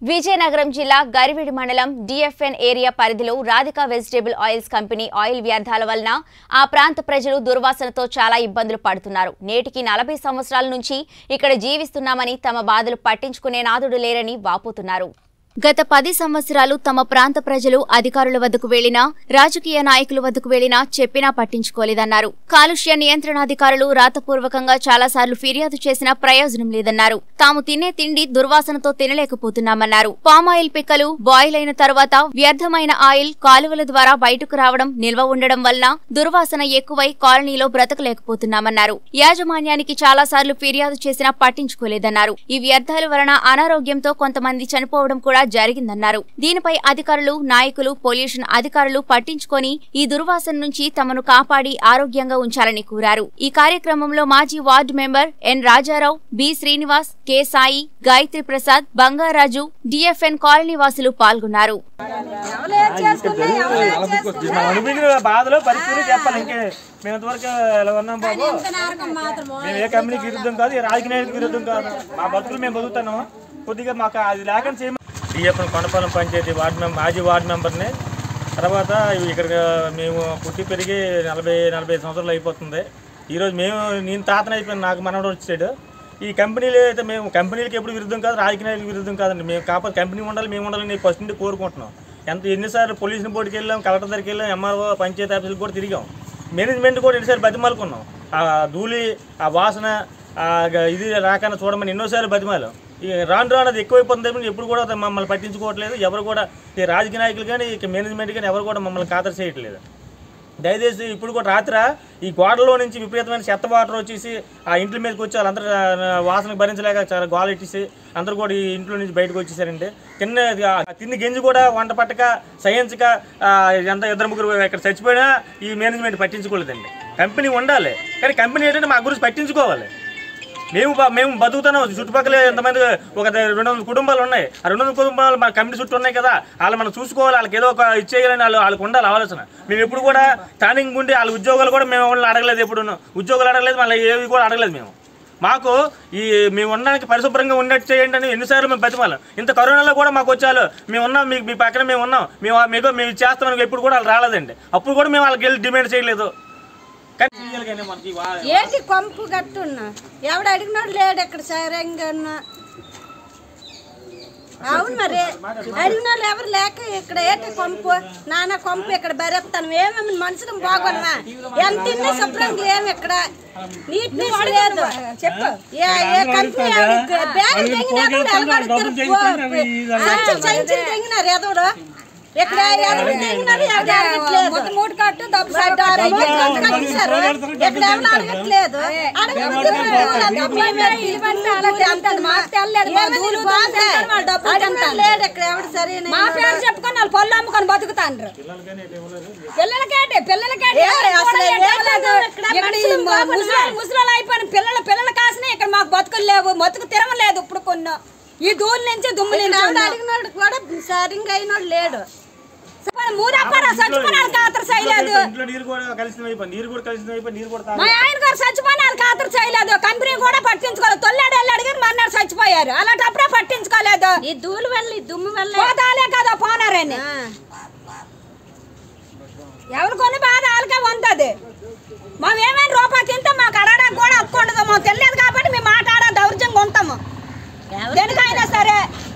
విజయనగరం జిల్లా గరివిడి మండలం DFN area పరిధిలో Radhika vegetable oils company oil వ్యర్థాల వలన ఆ ప్రాంత ప్రజలు దుర్వాసనతో చాలా ఇబ్బందులు పడుతున్నారు నేటికి నలభై సంవత్సరాల నుంచి ఇక్కడ జీవిస్తున్నామని తమ బాధలు పట్టించుకునే నాదుడు లేరని వాపోతున్నారు గత పది సంవత్సరాలు తమ ప్రాంత ప్రజలు అధికారుల వద్దకు వెళ్లినా రాజకీయ నాయకుల వద్దకు వెళ్లినా చెప్పినా పట్టించుకోలేదన్నారు కాలుష్య నియంత్రణాధికారులు రాతపూర్వకంగా చాలాసార్లు ఫిర్యాదు చేసినా ప్రయోజనం లేదన్నారు తాము తినే తిండి దుర్వాసనతో తినలేకపోతున్నామన్నారు పామాయిల్ పిక్కలు బాయిల్ అయిన తర్వాత వ్యర్థమైన ఆయిల్ కాలువల ద్వారా బయటకు రావడం నిల్వ ఉండడం వలన దుర్వాసన ఎక్కువై కాలనీలో బ్రతకలేకపోతున్నామన్నారు యాజమాన్యానికి చాలాసార్లు ఫిర్యాదు చేసినా పట్టించుకోలేదన్నారు ఈ వ్యర్థాల వలన అనారోగ్యంతో కొంతమంది చనిపోవడం కూడా జరిగిందన్నారు దీనిపై అధికారులు నాయకులు పొల్యూషన్ అధికారులు పట్టించుకొని ఈ దుర్వాసన నుంచి తమను కాపాడి ఆరోగ్యంగా ఉంచాలని కోరారు ఈ కార్యక్రమంలో మాజీ ward member N Rajarao B Srinivas K Sai Gayatri Prasad Bangaraju DFN colony వాసులు పాల్గొన్నారు మనం అనుభవించిన బాధలో పరిస్థితి చెప్పాలి ఇంకే మేము ఇంతవరకు ఇలా ఉన్నాం బాబు మేము ఏ కంపెనీకి విరుద్ధం కాదు ఏ రాజకీయానికి విరుద్ధం కాదు మా బతుకులు మేము బతుకుతున్నాము కొద్దిగా మాకు అది లేకుండా చేయమని DF Kondapalem panchayat ward member మాజీ వార్డు మెంబర్ని తర్వాత ఇక్కడ మేము పుట్టి పెరిగి నలభై నలభై సంవత్సరాలు అయిపోతుంది ఈరోజు మేము నేను తాతన అయిపోయాను నాకు మనవడు వచ్చాడు ఈ కంపెనీలు అయితే మేము కంపెనీలకి ఎప్పుడు విరుద్ధం కాదు రాజకీయాలకు విరుద్ధం కాదండి మేము కాకపోతే కంపెనీ ఉండాలి మేము ఉండాలని ఫస్ట్ నుండి కోరుకుంటున్నాం ఎంత ఎన్నిసార్లు పొల్యూషన్ బోర్డుకి వెళ్ళాం కలెక్టర్ దగ్గరికి వెళ్ళాం ఎంఆర్ఓ పంచాయతీ ఆఫీసులకు కూడా తిరిగాం మేనేజ్మెంట్ కూడా ఎన్నిసార్లు బతిమాలుకున్నాం ఆ ధూళి ఆ వాసన ఆ గ- ఇది రాకుండా చూడమని ఎన్నోసార్లు బతిమాలు ఈ రాను రాను అది ఎక్కువైపోతుంది అని ఎప్పుడు కూడా అది మమ్మల్ని పట్టించుకోవట్లేదు ఎవరు కూడా ఈ రాజకీయ నాయకులు కానీ ఇక మేనేజ్మెంట్ కానీ ఎవరు కూడా మమ్మల్ని ఖాతరు చేయట్లేదు దయచేసి ఇప్పుడు కూడా రాత్రి ఈ గోడలో నుంచి విపరీతమైన చెత్త వాటర్ వచ్చేసి ఆ ఇంట్ల మీదకి వచ్చి వాళ్ళందరూ ఆ, వాసనకు భరించలేక చాలా గోల ఇట్టేసి అందరూ కూడా ఈ ఇంట్లో నుంచి బయటకు వచ్చేసారంటే తిన్న ఆ తిన్న గింజి కూడా వంట పట్టక సైన్స్క ఎంత ఇద్దరు ముగ్గురు ఇక్కడ చచ్చిపోయినా ఈ మేనేజ్మెంట్ పట్టించుకోలేదండి కంపెనీ ఉండాలి కానీ కంపెనీ ఏంటంటే మా గురించి పట్టించుకోవాలి మేము బ- మేము బతుకుతున్నాం చుట్టుపక్కల ఎంతమంది ఒక ద- రెండు వందల కుటుంబాలు ఉన్నాయి ఆ రెండు వందల కుటుంబాలు మన కంపెనీ చుట్టూ ఉన్నాయి కదా వాళ్ళు మనం చూసుకోవాలి వాళ్ళకి ఏదో ఒక ఇచ్చేయాలని వాళ్ళు వాళ్ళకి ఉండాలి ఆలోచన మేము ఎప్పుడు కూడా టానింగ్ ఉండి వాళ్ళ ఉద్యోగాలు కూడా మేము వాళ్ళని అడగలేదు ఎప్పుడు ఉద్యోగాలు అడగలేదు మళ్ళీ ఏవి కూడా అడగలేదు మేము మాకు ఈ మేము ఉండడానికి పరిశుభ్రంగా ఉన్నట్టు చేయండి అని ఎన్నిసార్లు మేము బతిమాలం ఇంత కరోనాలో కూడా మాకు వచ్చారు మేము ఉన్నాం మీకు మీ పక్కన మేము ఉన్నాం మేము మీకు మేము ఇది చేస్తామని ఎప్పుడు కూడా వాళ్ళు రాలేదండి అప్పుడు కూడా మేము వాళ్ళకి వెళ్ళి డిమాండ్ చేయలేదు కానీ సీరియల్గా మనకి వా- ఏంటి కొంపు గట్టున్నా ఎవడు అడిగినాడు లేడు ఇక్కడ సరంగా అవును మరి అడిగిన వాళ్ళు ఎవరు లేక ఇక్కడ ఏంటి కొంపు నాన్న కొంపు ఇక్కడ బరెత్తాను ఏమేమి మనుషులు బాగోన్నా ఎంత ఇన్ని శుభ్రంగా ఏమి ఇక్కడ నీట్నెస్ లేదు చెప్పు ఏ ఏ కంపెనీ బ్యాగ్ తెగినా కూడా ఎలగొడుతారు సంచులు సంచులు తెగినారు ఎదవడు ఇక్కడ ఎదవడు తెగినారు ఎవడు అడగట్లేదు మూడు కట్టు డబ్బు కట్టించారు ఇక్కడ ఎవరు అడగట్లేదు అడగకపోతే లేడు ఇక్కడ ఎవడు సరైన మా పేరు చెప్పుకొని వాళ్ళు పళ్ళు అమ్ముకొని బతుకుతాండ్రు పిల్లలకేంటి పిల్లలకేంటి ఏ, అసలు కూడా ఏ ఎట్టవలేదు. ఇక్కడ ఇక్కడ ఈ మనుషులు బాగున్నా. ముసలాళ్ళు ముసలాళ్ళు అయిపోయిన పిల్లల పిల్లల కాసిన ఇక్కడ మాకు బతుకులు లేవు బతుకు తిరమలేదు ఇప్పుడు కొన్న ఈ దూల నుంచి దుమ్ము నుంచి ఎవడు ఉన్నాం. అడిగినాడు కూడా సరిగ్గా అయినోడు లేడు మూడప్పారా చచ్చిపోయినాడు ఖాతరు చేయలేదు ఇంట్లో నీరు కూడా కలిసిన అయిపోయి నీరు కూడా కలిసిన అయిపోయి నీరు కూడా మా ఆయన గారు చచ్చిపోయినాడు ఖాతరు చేయలేదు కంపెనీ కూడా పట్టించుకోలేదు తొల్లాడు వెళ్ళాడు కానీ మన్నాడు చచ్చిపోయారు అలాంటప్పుడే పట్టించుకోలేదు ఈ ధూళి వల్ల ఈ దుమ్ము వల్ల పోతాలే కదా పోనారని ఎవరు కొన్ని బాధ వాళ్ళకే ఉంటది మేము ఏమైనా రూపాయి తింటే మాకు అడగడానికి కూడా హక్కు ఉండదు మాకు తెలియదు కాబట్టి మేము మాట్లాడ దౌర్జంగా ఉంటాము దేనికైనా సరే